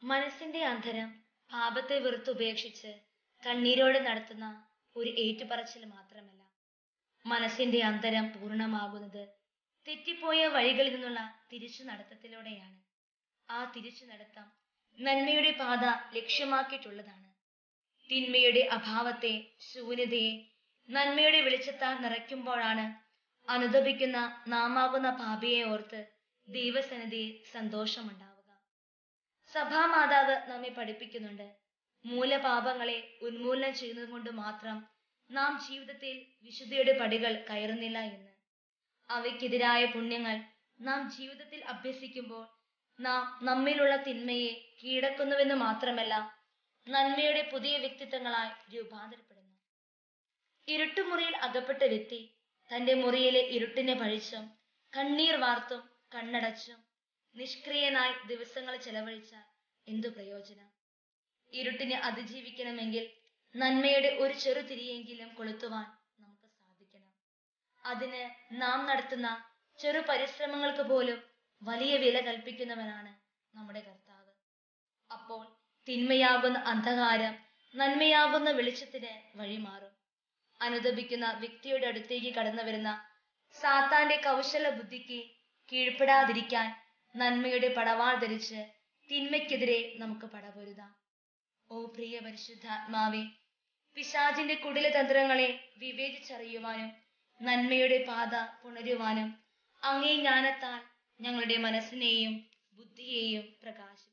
മനസ്സിന്റെ അന്ധരം പാപത്തെ വെറുത്തുപേക്ഷിച്ച് കണ്ണീരോടെ നടത്തുന്ന ഒരു ഏറ്റുപറച്ചിൽ മാത്രമല്ല മനസ്സിന്റെ അന്തരം പൂർണ്ണമാകുന്നത് തെറ്റിപ്പോയ വഴികളിൽ നിന്നുള്ള തിരിച്ചു നടത്തത്തിലൂടെയാണ് ആ തിരിച്ചു നടത്തം നന്മയുടെ പാത ലക്ഷ്യമാക്കിയിട്ടുള്ളതാണ് തിന്മയുടെ അഭാവത്തെ ശൂന്യതയെ നന്മയുടെ വെളിച്ചത്താൽ നിറയ്ക്കുമ്പോഴാണ് അനുദപിക്കുന്ന നാമാകുന്ന പാപിയെ ഓർത്ത് ദൈവസന്നിധിയിൽ സന്തോഷമുണ്ടാവുക സഭാമാതാവ് നമ്മെ പഠിപ്പിക്കുന്നുണ്ട് മൂലപാപങ്ങളെ ഉന്മൂലനം ചെയ്യുന്നത് കൊണ്ട് മാത്രം നാം ജീവിതത്തിൽ വിശുദ്ധിയുടെ പടികൾ കയറുന്നില്ല എന്ന് അവയ്ക്കെതിരായ പുണ്യങ്ങൾ നാം ജീവിതത്തിൽ അഭ്യസിക്കുമ്പോൾ നാം നമ്മിലുള്ള തിന്മയെ കീഴടക്കുന്നുവെന്ന് മാത്രമല്ല നന്മയുടെ പുതിയ വ്യക്തിത്വങ്ങളായി രൂപാന്തരപ്പെടുന്നു ഇരുട്ടുമുറിയിൽ അകപ്പെട്ട വ്യക്തി തന്റെ മുറിയിലെ ഇരുട്ടിനെ പഴിച്ചും കണ്ണീർ വാർത്തും കണ്ണടച്ചും നിഷ്ക്രിയനായി ദിവസങ്ങൾ ചെലവഴിച്ചാൽ എന്തു പ്രയോജനം ഇരുട്ടിനെ അതിജീവിക്കണമെങ്കിൽ നന്മയുടെ ഒരു ചെറു തിരിയെങ്കിലും കൊളുത്തുവാൻ നമുക്ക് സാധിക്കണം അതിന് നാം നടത്തുന്ന ചെറു പരിശ്രമങ്ങൾക്ക് പോലും വലിയ വില കൽപ്പിക്കുന്നവനാണ് നമ്മുടെ കർത്താവ് അപ്പോൾ തിന്മയാകുന്ന അന്ധകാരം നന്മയാകുന്ന വെളിച്ചത്തിന് വഴിമാറും അനുദപിക്കുന്ന വ്യക്തിയുടെ അടുത്തേക്ക് കടന്നു വരുന്ന സാത്താന്റെ കൗശല ബുദ്ധിക്ക് കീഴ്പ്പെടാതിരിക്കാൻ നന്മയുടെ പടവാൾ ധരിച്ച് തിന്മയ്ക്കെതിരെ നമുക്ക് പടപൊരുതാം ഓ പ്രിയ പരിശുദ്ധാത്മാവേ പിശാചിന്റെ കുടില തന്ത്രങ്ങളെ വിവേചിച്ചറിയുവാനും നന്മയുടെ പാത പുണരുവാനും അങ്ങേ ജ്ഞാനത്താൽ ഞങ്ങളുടെ മനസ്സിനെയും ബുദ്ധിയെയും പ്രകാശിപ്പിക്കും